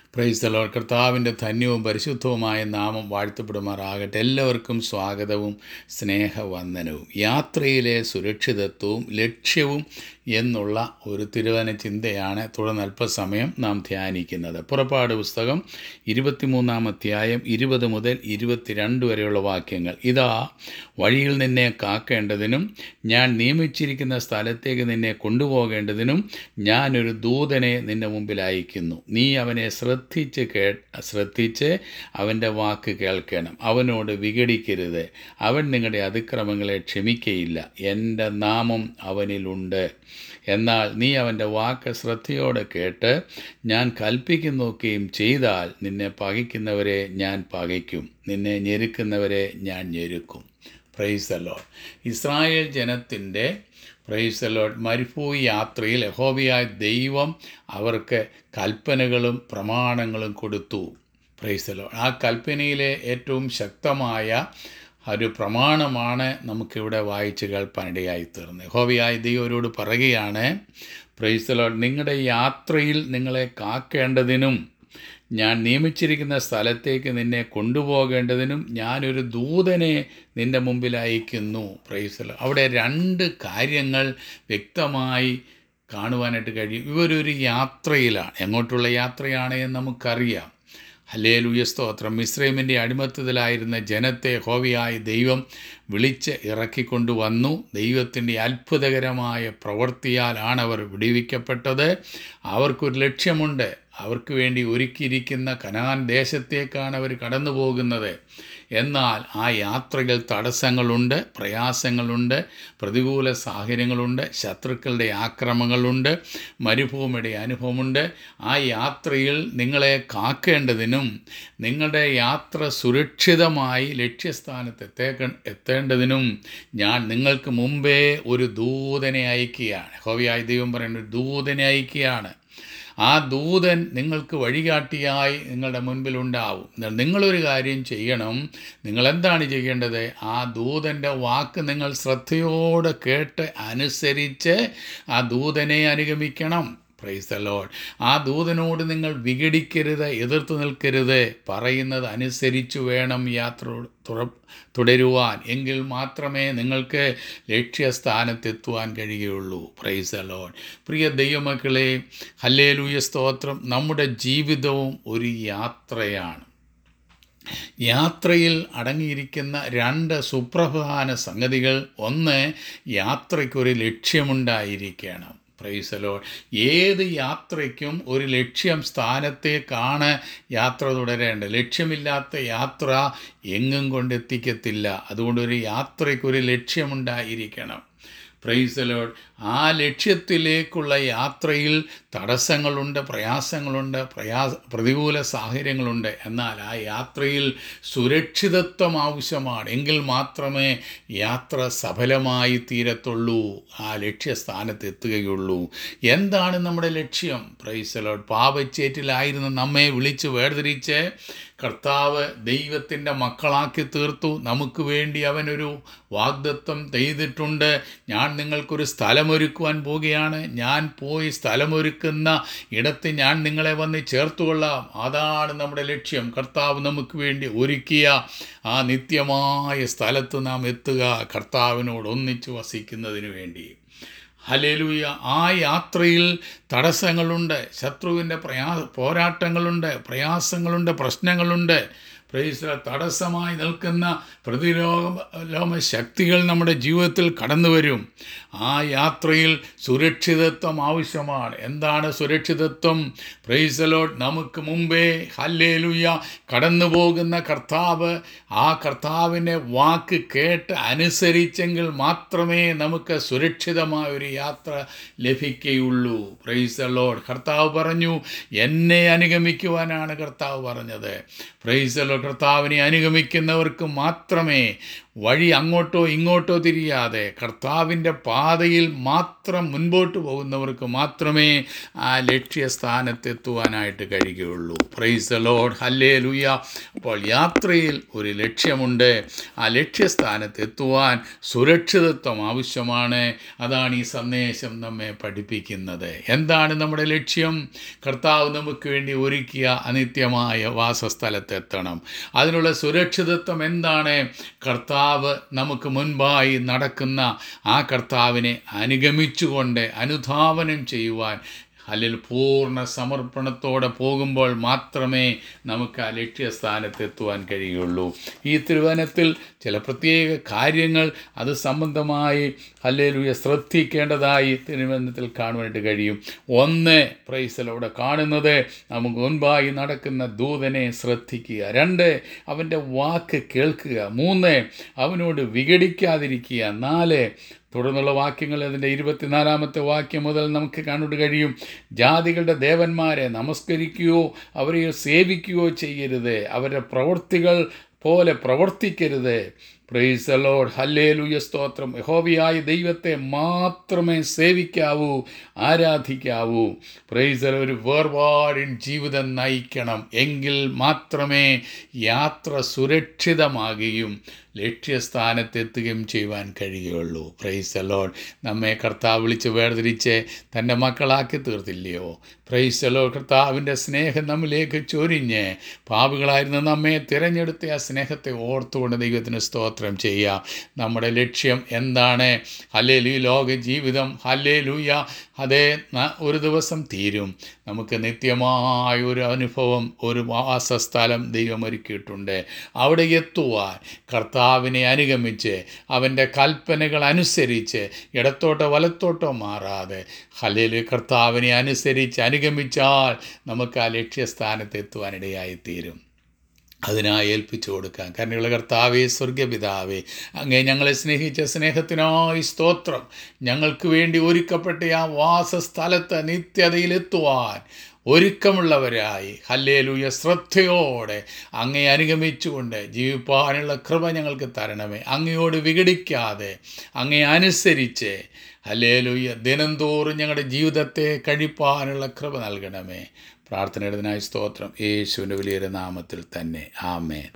പ്രൈസ്തലോർ കർത്താവിൻ്റെ ധന്യവും പരിശുദ്ധവുമായ നാമം വാഴ്ത്തപ്പെടുമാറാകട്ടെ എല്ലാവർക്കും സ്വാഗതവും സ്നേഹവന്ദനവും യാത്രയിലെ സുരക്ഷിതത്വവും ലക്ഷ്യവും എന്നുള്ള ഒരു തിരുവന ചിന്തയാണ് തുടർന്ന് അല്പസമയം നാം ധ്യാനിക്കുന്നത് പുറപ്പാട് പുസ്തകം ഇരുപത്തിമൂന്നാം അധ്യായം ഇരുപത് മുതൽ ഇരുപത്തിരണ്ട് വരെയുള്ള വാക്യങ്ങൾ ഇതാ വഴിയിൽ നിന്നെ കാക്കേണ്ടതിനും ഞാൻ നിയമിച്ചിരിക്കുന്ന സ്ഥലത്തേക്ക് നിന്നെ കൊണ്ടുപോകേണ്ടതിനും ഞാനൊരു ദൂതനെ നിന്റെ മുമ്പിൽ അയക്കുന്നു നീ അവനെ ശ്രദ്ധിച്ച് കേ ശ്രദ്ധിച്ച് അവൻ്റെ വാക്ക് കേൾക്കണം അവനോട് വിഘടിക്കരുത് അവൻ നിങ്ങളുടെ അതിക്രമങ്ങളെ ക്ഷമിക്കയില്ല എൻ്റെ നാമം അവനിലുണ്ട് എന്നാൽ നീ അവൻ്റെ വാക്ക് ശ്രദ്ധയോടെ കേട്ട് ഞാൻ കൽപ്പിക്കുന്നൊക്കെയും ചെയ്താൽ നിന്നെ പകയ്ക്കുന്നവരെ ഞാൻ പകയ്ക്കും നിന്നെ ഞെരുക്കുന്നവരെ ഞാൻ ഞെരുക്കും പ്രൈസ് അലോട്ട് ഇസ്രായേൽ ജനത്തിൻ്റെ പ്രൈസ് അലോട്ട് മരുഭൂമി യാത്രയിൽ യഹോബിയായ ദൈവം അവർക്ക് കൽപ്പനകളും പ്രമാണങ്ങളും കൊടുത്തു പ്രൈസ് അലോട്ട് ആ കൽപ്പനയിലെ ഏറ്റവും ശക്തമായ ഒരു പ്രമാണമാണ് നമുക്കിവിടെ വായിച്ച് കേൾപ്പാനിടയായി തീർന്നത് യഹോവയായ ദൈവരോട് പറയുകയാണ് പ്രൈസലോ നിങ്ങളുടെ യാത്രയിൽ നിങ്ങളെ കാക്കേണ്ടതിനും ഞാൻ നിയമിച്ചിരിക്കുന്ന സ്ഥലത്തേക്ക് നിന്നെ കൊണ്ടുപോകേണ്ടതിനും ഞാനൊരു ദൂതനെ നിൻ്റെ മുമ്പിൽ അയക്കുന്നു പ്രൈസലോ അവിടെ രണ്ട് കാര്യങ്ങൾ വ്യക്തമായി കാണുവാനായിട്ട് കഴിയും ഇവരൊരു യാത്രയിലാണ് എങ്ങോട്ടുള്ള യാത്രയാണ് എന്ന് നമുക്കറിയാം ഹലേലുയ സ്തോത്രം മിശ്രൈമിൻ്റെ അടിമത്തത്തിലായിരുന്ന ജനത്തെ ഹോവിയായ ദൈവം വിളിച്ച് ഇറക്കിക്കൊണ്ടു വന്നു ദൈവത്തിൻ്റെ അത്ഭുതകരമായ പ്രവൃത്തിയാലാണ് അവർ വിടിവിക്കപ്പെട്ടത് അവർക്കൊരു ലക്ഷ്യമുണ്ട് അവർക്ക് വേണ്ടി ഒരുക്കിയിരിക്കുന്ന കനാൻ ദേശത്തേക്കാണ് അവർ കടന്നു പോകുന്നത് എന്നാൽ ആ യാത്രകൾ തടസ്സങ്ങളുണ്ട് പ്രയാസങ്ങളുണ്ട് പ്രതികൂല സാഹചര്യങ്ങളുണ്ട് ശത്രുക്കളുടെ ആക്രമങ്ങളുണ്ട് മരുഭൂമിയുടെ അനുഭവമുണ്ട് ആ യാത്രയിൽ നിങ്ങളെ കാക്കേണ്ടതിനും നിങ്ങളുടെ യാത്ര സുരക്ഷിതമായി ലക്ഷ്യസ്ഥാനത്ത് എത്തേക്ക എത്തേണ്ടതിനും ഞാൻ നിങ്ങൾക്ക് മുമ്പേ ഒരു ദൂതനെ അയക്കുകയാണ് ഹോവിയായ ദൈവം പറയുന്ന ഒരു ദൂതനെ അയക്കുകയാണ് ആ ദൂതൻ നിങ്ങൾക്ക് വഴികാട്ടിയായി നിങ്ങളുടെ മുൻപിലുണ്ടാവും എന്നാൽ നിങ്ങളൊരു കാര്യം ചെയ്യണം നിങ്ങൾ എന്താണ് ചെയ്യേണ്ടത് ആ ദൂതൻ്റെ വാക്ക് നിങ്ങൾ ശ്രദ്ധയോടെ കേട്ട് അനുസരിച്ച് ആ ദൂതനെ അനുഗമിക്കണം പ്രൈസ് ദ ലോഡ് ആ ദൂതനോട് നിങ്ങൾ വിഘടിക്കരുത് എതിർത്ത് നിൽക്കരുത് പറയുന്നത് അനുസരിച്ച് വേണം യാത്ര തുറ തുടരുവാൻ എങ്കിൽ മാത്രമേ നിങ്ങൾക്ക് ലക്ഷ്യസ്ഥാനത്തെത്തുവാൻ കഴിയുകയുള്ളൂ പ്രൈസ് ദ ലോഡ് പ്രിയ ദൈവമക്കളെ ഹല്ലേലൂയ സ്തോത്രം നമ്മുടെ ജീവിതവും ഒരു യാത്രയാണ് യാത്രയിൽ അടങ്ങിയിരിക്കുന്ന രണ്ട് സുപ്രധാന സംഗതികൾ ഒന്ന് യാത്രയ്ക്കൊരു ലക്ഷ്യമുണ്ടായിരിക്കണം പ്രൈസലോ ഏത് യാത്രയ്ക്കും ഒരു ലക്ഷ്യം സ്ഥാനത്തേക്കാണ് യാത്ര തുടരേണ്ടത് ലക്ഷ്യമില്ലാത്ത യാത്ര എങ്ങും കൊണ്ടെത്തിക്കത്തില്ല അതുകൊണ്ട് ഒരു യാത്രയ്ക്കൊരു ലക്ഷ്യമുണ്ടായിരിക്കണം പ്രൈസലോഡ് ആ ലക്ഷ്യത്തിലേക്കുള്ള യാത്രയിൽ തടസ്സങ്ങളുണ്ട് പ്രയാസങ്ങളുണ്ട് പ്രയാസ പ്രതികൂല സാഹചര്യങ്ങളുണ്ട് എന്നാൽ ആ യാത്രയിൽ സുരക്ഷിതത്വം ആവശ്യമാണ് എങ്കിൽ മാത്രമേ യാത്ര സഫലമായി തീരത്തുള്ളൂ ആ ലക്ഷ്യസ്ഥാനത്ത് എത്തുകയുള്ളൂ എന്താണ് നമ്മുടെ ലക്ഷ്യം പ്രൈസലോഡ് പാപച്ചേറ്റിലായിരുന്ന നമ്മെ വിളിച്ച് വേർതിരിച്ച് കർത്താവ് ദൈവത്തിൻ്റെ മക്കളാക്കി തീർത്തു നമുക്ക് വേണ്ടി അവനൊരു വാഗ്ദത്വം ചെയ്തിട്ടുണ്ട് ഞാൻ നിങ്ങൾക്കൊരു സ്ഥലമൊരുക്കുവാൻ പോവുകയാണ് ഞാൻ പോയി സ്ഥലമൊരുക്കുന്ന ഇടത്ത് ഞാൻ നിങ്ങളെ വന്ന് ചേർത്തുകൊള്ളാം അതാണ് നമ്മുടെ ലക്ഷ്യം കർത്താവ് നമുക്ക് വേണ്ടി ഒരുക്കിയ ആ നിത്യമായ സ്ഥലത്ത് നാം എത്തുക കർത്താവിനോട് ഒന്നിച്ച് വസിക്കുന്നതിന് വേണ്ടി ഹലേലൂയ ആ യാത്രയിൽ തടസ്സങ്ങളുണ്ട് ശത്രുവിൻ്റെ പ്രയാ പോരാട്ടങ്ങളുണ്ട് പ്രയാസങ്ങളുണ്ട് പ്രശ്നങ്ങളുണ്ട് പ്രൈസ് തടസ്സമായി നിൽക്കുന്ന പ്രതിരോധ ശക്തികൾ നമ്മുടെ ജീവിതത്തിൽ കടന്നു വരും ആ യാത്രയിൽ സുരക്ഷിതത്വം ആവശ്യമാണ് എന്താണ് സുരക്ഷിതത്വം പ്രൈസലോട്ട് നമുക്ക് മുമ്പേ ഹല്ലേലുയ്യ കടന്നു പോകുന്ന കർത്താവ് ആ കർത്താവിൻ്റെ വാക്ക് കേട്ട് അനുസരിച്ചെങ്കിൽ മാത്രമേ നമുക്ക് സുരക്ഷിതമായ ഒരു യാത്ര ലഭിക്കുകയുള്ളൂ പ്രൈസലോഡ് കർത്താവ് പറഞ്ഞു എന്നെ അനുഗമിക്കുവാനാണ് കർത്താവ് പറഞ്ഞത് പ്രൈസലോ കർത്താവിനെ അനുഗമിക്കുന്നവർക്ക് മാത്രമേ വഴി അങ്ങോട്ടോ ഇങ്ങോട്ടോ തിരിയാതെ കർത്താവിൻ്റെ പാതയിൽ മാത്രം മുൻപോട്ട് പോകുന്നവർക്ക് മാത്രമേ ആ ലക്ഷ്യസ്ഥാനത്തെത്തുവാനായിട്ട് കഴിയുകയുള്ളൂ പ്രൈസ് ലോഡ് ഹല്ലേ ലുയ അപ്പോൾ യാത്രയിൽ ഒരു ലക്ഷ്യമുണ്ട് ആ ലക്ഷ്യസ്ഥാനത്തെത്തുവാൻ സുരക്ഷിതത്വം ആവശ്യമാണ് അതാണ് ഈ സന്ദേശം നമ്മെ പഠിപ്പിക്കുന്നത് എന്താണ് നമ്മുടെ ലക്ഷ്യം കർത്താവ് നമുക്ക് വേണ്ടി ഒരുക്കിയ അനിത്യമായ വാസസ്ഥലത്തെത്തണം അതിനുള്ള സുരക്ഷിതത്വം എന്താണ് കർത്താവ് നമുക്ക് മുൻപായി നടക്കുന്ന ആ കർത്താവിനെ അനുഗമിച്ചുകൊണ്ട് അനുധാവനം ചെയ്യുവാൻ അല്ലെങ്കിൽ പൂർണ്ണ സമർപ്പണത്തോടെ പോകുമ്പോൾ മാത്രമേ നമുക്ക് ആ ലക്ഷ്യസ്ഥാനത്തെത്തുവാൻ കഴിയുള്ളൂ ഈ തിരുവനത്തിൽ ചില പ്രത്യേക കാര്യങ്ങൾ അത് സംബന്ധമായി അല്ലെങ്കിൽ ശ്രദ്ധിക്കേണ്ടതായി തിരുവനന്തത്തിൽ കാണുവാനായിട്ട് കഴിയും ഒന്ന് പ്രൈസലോടെ കാണുന്നത് നമുക്ക് മുൻപായി നടക്കുന്ന ദൂതനെ ശ്രദ്ധിക്കുക രണ്ട് അവൻ്റെ വാക്ക് കേൾക്കുക മൂന്ന് അവനോട് വിഘടിക്കാതിരിക്കുക നാല് തുടർന്നുള്ള വാക്യങ്ങൾ അതിൻ്റെ ഇരുപത്തിനാലാമത്തെ വാക്യം മുതൽ നമുക്ക് കാണുവാൻ കഴിയും ജാതികളുടെ ദേവന്മാരെ നമസ്കരിക്കുകയോ അവരെ സേവിക്കുകയോ ചെയ്യരുത് അവരുടെ പ്രവൃത്തികൾ പോലെ പ്രവർത്തിക്കരുത് പ്രൈസ് ലോഡ് ഹല്ലേലൂയ സ്തോത്രം യഹോവയായ ദൈവത്തെ മാത്രമേ സേവിക്കാവൂ ആരാധിക്കാവൂ പ്രൈസ് ഒരു വേർപാടിൻ ജീവിതം നയിക്കണം എങ്കിൽ മാത്രമേ യാത്ര സുരക്ഷിതമാകുകയും ലക്ഷ്യസ്ഥാനത്തെത്തുകയും ചെയ്യുവാൻ കഴിയുകയുള്ളൂ പ്രൈസ് ലോഡ് നമ്മെ കർത്താവ് വിളിച്ച് വേർതിരിച്ച് തൻ്റെ മക്കളാക്കി തീർത്തില്ലയോ പ്രൈസ് ലോഡ് കർത്താവിൻ്റെ സ്നേഹം നമ്മിലേക്ക് ചൊരിഞ്ഞ് പാപികളായിരുന്ന നമ്മെ തിരഞ്ഞെടുത്ത ആ സ്നേഹത്തെ ഓർത്തുകൊണ്ട് ദൈവത്തിന് സ്തോത്രം ചെയ്യാം നമ്മുടെ ലക്ഷ്യം എന്താണ് ഹല്ലേ ലൂ ലോക ജീവിതം ഹല്ലേ ലൂയ അതേ ന- ഒരു ദിവസം തീരും നമുക്ക് നിത്യമായ ഒരു അനുഭവം ഒരു വാസസ്ഥലം ദൈവം ഒരുക്കിയിട്ടുണ്ട് അവിടെ എത്തുവാൻ കർത്താവിനെ അനുഗമിച്ച് അവൻ്റെ കൽപ്പനകൾ അനുസരിച്ച് ഇടത്തോട്ടോ വലത്തോട്ടോ മാറാതെ ഹലേലു കർത്താവിനെ അനുസരിച്ച് അനുഗമിച്ചാൽ നമുക്ക് ആ ലക്ഷ്യസ്ഥാനത്ത് എത്തുവാനിടയായിത്തീരും അതിനായി ഏൽപ്പിച്ചു കൊടുക്കാം കരുണയുള്ള കർത്താവേ സ്വർഗപിതാവേ അങ്ങേ ഞങ്ങളെ സ്നേഹിച്ച സ്നേഹത്തിനായി സ്തോത്രം ഞങ്ങൾക്ക് വേണ്ടി ഒരുക്കപ്പെട്ട ആ വാസസ്ഥലത്ത് നിത്യതയിലെത്തുവാൻ ഒരുക്കമുള്ളവരായി ഹല്ലേലൂയ ശ്രദ്ധയോടെ അങ്ങേ അനുഗമിച്ചുകൊണ്ട് ജീവിപ്പാനുള്ള കൃപ ഞങ്ങൾക്ക് തരണമേ അങ്ങയോട് വിഘടിക്കാതെ അങ്ങേ അനുസരിച്ച് ഹല്ലേലൂയ ദിനംതോറും ഞങ്ങളുടെ ജീവിതത്തെ കഴിപ്പാനുള്ള കൃപ നൽകണമേ പ്രാർത്ഥനയുടേതിനായി സ്തോത്രം യേശുവിൻ്റെ വലിയൊരു നാമത്തിൽ തന്നെ ആമേൻ